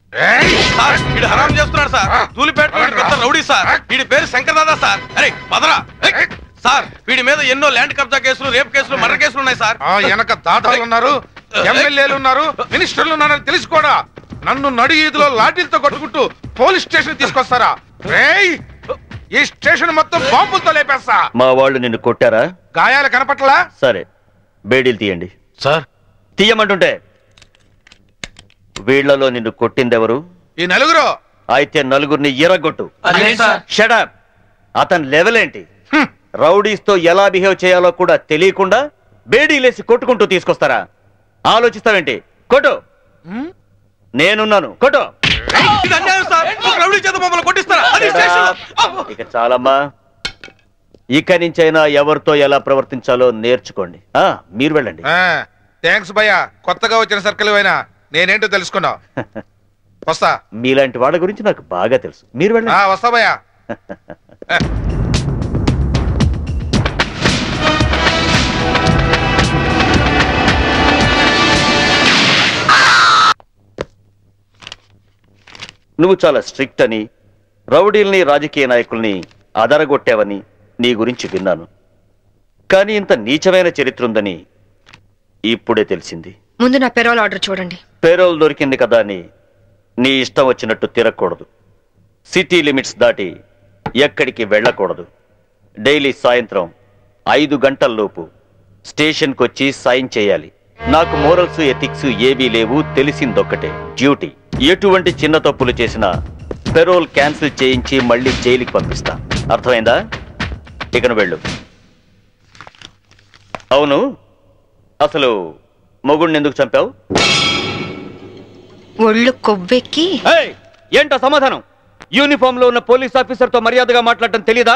Sir వీడు హరాం చేస్తున్నాడు sir తూలిపేట వీడి పెద్ద రౌడీ సార్ వీడి పేరు శంకర్ దాదా సార్ అరే పదరా ఏయ్! సార్ వీడి మీద ఎన్నో ల్యాండ్ కబ్జా కేసులు రేప్ కేసులు మర్డర్ కేసులు ఉన్నాయి సార్ ఆ వెనక దాదాలు ఉన్నారు ఎమ్మెల్యేలు ఉన్నారు మినిస్టర్లు ఉన్నారని తెలిసి కూడా నన్ను నడి ఈదులో లాఠీలతో కొట్టుకుంటూ పోలీస్ స్టేషన్ తీసుకొస్తారా రేయ్ ఈ స్టేషన్ మొత్తం బాంబులతో లేపేస్తా మా వాళ్ళు నిన్ను కొట్టారా గాయాలు కనపట్లా సరే బేడీలు తీయండి సార్ తీయమంటుంటే వీళ్లలో నిన్ను కొట్టిందెవరు ఈ నలుగురు అయితే నలుగురిని ఎరగొట్టు షడప్ అతని లెవెల్ ఏంటి హ్మ్. రౌడీస్తో ఎలా బిహేవ్ చేయాలో కూడా తెలియకుండా బేడీలేసి కొట్టుకుంటూ తీసుకొస్తారా ఆలోచిస్తావేంటి కొట్టు నేనున్నాను కొట్టు ఇది అన్యాయం సార్ ఒక రౌడీ చేత మమ్మల్ని కొట్టిస్తారా అది స్టేషన్ లో. ఇక చాలమ్మా ఇక నుంచైనా ఎవరితో ఎలా ప్రవర్తించాలో నేర్చుకోండి ఆ మీరు వెళ్ళండి థ్యాంక్స్ భయ్యా కొత్తగా వచ్చిన సర్కిల్ అయినా నేనేంటో తెలుసుకున్నావు వస్తా మీలాంటి వాళ్ళ గురించి నాకు బాగా తెలుసు మీరు ఆ, వెళ్ళండి వస్తా భయ్యా నువ్వు చాలా స్ట్రిక్ట్ అని రౌడీల్ని రాజకీయ నాయకుల్ని అదరగొట్టావని నీ గురించి విన్నాను కానీ ఇంత నీచమైన చరిత్ర ఉందని ఇప్పుడే తెలిసింది ముందు నా పెరోల్ ఆర్డర్ చూడండి పేరోల్ దొరికింది కదా అని నీ ఇష్టం వచ్చినట్టు తిరగకూడదు సిటీ లిమిట్స్ దాటి ఎక్కడికి వెళ్ళకూడదు డైలీ సాయంత్రం ఐదు గంటల్లోపు స్టేషన్కి వచ్చి సైన్ చేయాలి నాకు మోరల్స్ ఎథిక్స్ ఏవీ లేవు తెలిసిందొక్కటే డ్యూటీ ఎటువంటి చిన్న తప్పులు చేసినా పెరోల్ క్యాన్సిల్ చేయించి మళ్ళీ జైలుకి పంపిస్తా అర్థమైందా ఇకను వెళ్ళు అవును అసలు మొగుడిని ఎందుకు చంపావు ఒళ్ళు కొవ్వెక్కి ఏయ్, ఏంటో సమాధానం యూనిఫామ్ లో ఉన్న పోలీస్ ఆఫీసర్ తో మర్యాదగా మాట్లాడటం తెలీదా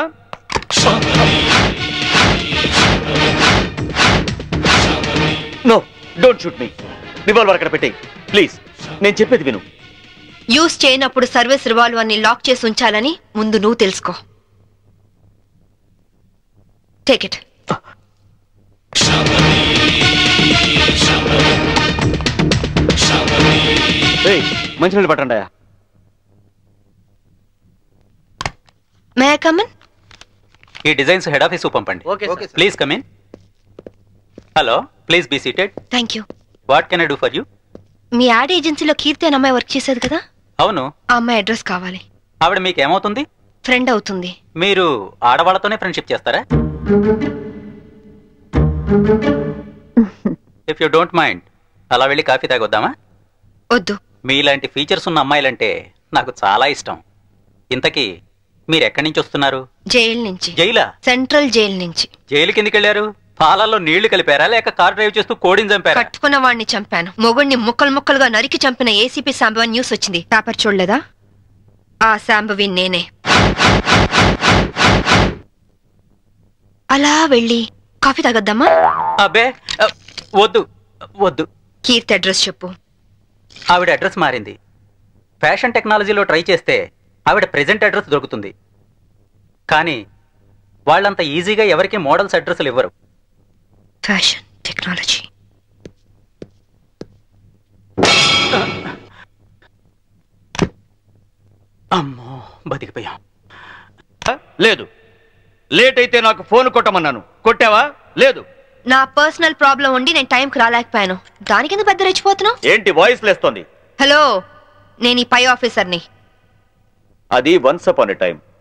no don't shoot me revolver అక్కడ పెట్టేయ్ ప్లీజ్ నేను చెప్పేది విను యూస్ చేయనప్పుడు సర్వీస్ రివాల్వర్ ని లాక్ చేసి ఉంచాలని ముందు నువ్వు తెలుసుకో టేక్ ఇట్ ఏయ్, మంచినీళ్ళు పట్టండి మే కమన్ ఈ డిజైన్స్ హెడ్ ఆఫీస్ పంపండి okay please come in hello please be seated thank you what can I do for you మీ యాడ్ ఏజెన్సీలో కీర్తి అనే అమ్మాయి వర్క్ చేసేది కదా అవును ఆ అమ్మాయి అడ్రస్ కావాలి ఆవిడ మీకు ఏమవుతుంది ఫ్రెండ్ అవుతుంది మీరు ఆడవాళ్ళతోనే ఫ్రెండ్షిప్ చేస్తారా ఇఫ్ యూ డోంట్ మైండ్ అలా వెళ్ళి కాఫీ తాగొద్దామా వద్దు మీలాంటి ఫీచర్స్ ఉన్న అమ్మాయిలంటే నాకు చాలా ఇష్టం ఇంతకీ మీరు ఎక్కడి నుంచి వస్తున్నారు జైలు నుంచి జైలా సెంట్రల్ జైలు నుంచి జైలుకి ఎందుకు వెళ్ళారు పాలల్లో నీళ్లు కలిపారా లేక కార్ డ్రైవ్ చేస్తూ కోడిని చంపారా కట్టుకున్న వాడిని చంపాను మొగుడిని ముక్కలు ముక్కలుగా నరికి చంపిన ఏసీపీ శాంబవి న్యూస్ వచ్చింది పేపర్ చూడలేదా ఆ శాంబవి నేనే అలా వెళ్ళి కాఫీ తాగొద్దామా అబ్బే అ, వద్దు వద్దు కీర్తి అడ్రస్ చెప్పు ఆవిడ అడ్రస్ మారింది ఫ్యాషన్ టెక్నాలజీలో ట్రై చేస్తే ఆవిడ ప్రెజెంట్ అడ్రస్ దొరుకుతుంది కానీ వాళ్ళంత ఈజీగా ఎవరికి మోడల్స్ అడ్రస్లు ఇవ్వరు ఫ్యాషన్ టెక్నాలజీ అమ్మో బతికిపోయాం లేదు లేట్ అయితే నాకు ఫోన్ కొట్టమన్నాను కొట్టావా లేదు నా పర్సనల్ ప్రాబ్లం ఉండి నేను టైంకి రాలేకపోయాను దానికి ఎందుకు పెద్ద రెచ్చిపోతున్నావు ఏంటి వాయిస్ లేస్తోంది హలో నేను ఈ పై ఆఫీసర్ని అది వన్స్ అపాన్ ఎ టైం